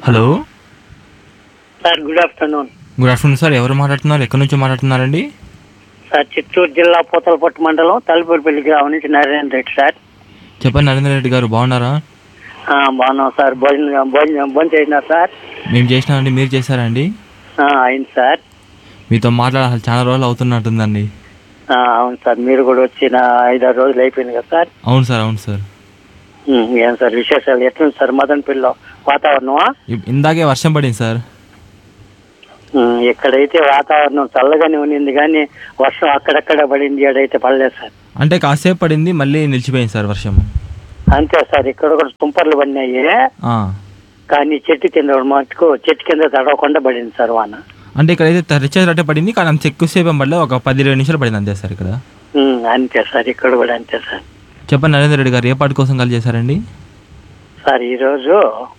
Hello sir good afternoon good afternoon sir ఎవరు మాట్లాడుతున్నారు ఎక్కడి నుంచి మాట్లాడుతున్నారండి సార్ చిత్తూరు జిల్లా పూతలపట్టు మండలం తలుపూరుపల్లి గ్రామం నుంచి నారాయణ రెడ్డి సార్ చెప్పండి నరేంద్ర రెడ్డి గారు బాగున్నారా ఆ, బాగున్నాం సార్ భోజనం భోజనం భోజనం చేసినారు సార్ మేము చేసినామండి మీరు చేశారా అండి ఆ, అయింది సార్ మీతో మాట్లాడ అసలు చాలా రోజులు అవుతున్నట్టుందండి ఆ, అవును సార్ మీరు కూడా వచ్చిన ఐదారు రోజులు అయిపోయింది కదా సార్ అవును సార్ అవును సార్ ఉమ్, ఏం సార్ విశేషాలు ఎట్లుంది సార్ మదనపల్లిలో వాతావరణమా ఇప్- ఇందాకే వర్షం పడింది సార్ ఉమ్, ఇక్కడైతే వాతావరణం చల్లగానే ఉన్నింది కానీ వర్షం అక్కడక్కడ పడింది ఏడైతే పడలేదు సార్ అంటే కాసేపు పడింది మళ్ళీ నిలిచిపోయింది సార్ వర్షం అంతే సార్ ఇక్కడ కూడా తుంపర్లు పడినాయి ఆ. కానీ చెట్టు కింద మటుకు చెట్టు కింద తడవకుండా పడింది సార్ వాన అంటే ఇక్కడైతే తెరచేటట్టే పడింది కానీ అంత ఎక్కువసేపు ఏం పడలేదు ఒక పది ఇరవై నిమిషాలు పడింది అంతే సార్ ఇక్కడ ఉమ్, అంతే సార్ ఇక్కడ కూడా అంతే సార్ చెప్పండి నరేంద్ర రెడ్డి గారు ఏ పాట కోసం కాల్ చేశారండి సార్ ఈరోజు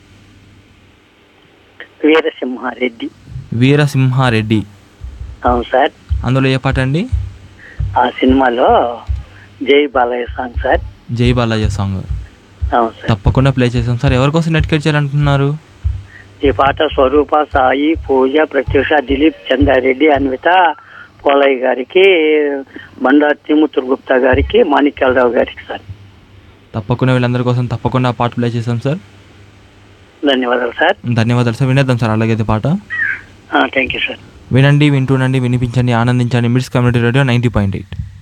వీరసింహారెడ్డి వీరసింహారెడ్డి అవును సార్ అందులో ఏ పాట అండి ఆ సినిమాలో జై Balayya song sir Jai Balayya song అవును సార్ తప్పకుండా ప్లే చేసాం సార్ ఎవరి కోసం నెట్ చేయాలంటున్నారు ఈ పాట స్వరూప సాయి పూజ ప్రత్యూష దిలీప్ చందారెడ్డి అన్విత పోలయ్య గారికి బండా తిముతుర్ గుప్తా గారికి మాణిక్యాలరావు గారికి సార్ తప్పకుండా వీళ్ళందరి కోసం తప్పకుండా ఆ పాట ప్లే చేసాం సార్ ధన్యవాదాలు సార్ ధన్యవాదాలు సార్ వినేద్దాం సార్ అలాగైతే పాట థ్యాంక్ యూ సార్ వినండి వింటుండండి వినిపించండి ఆనందించండి MIDS community radio ninety point eight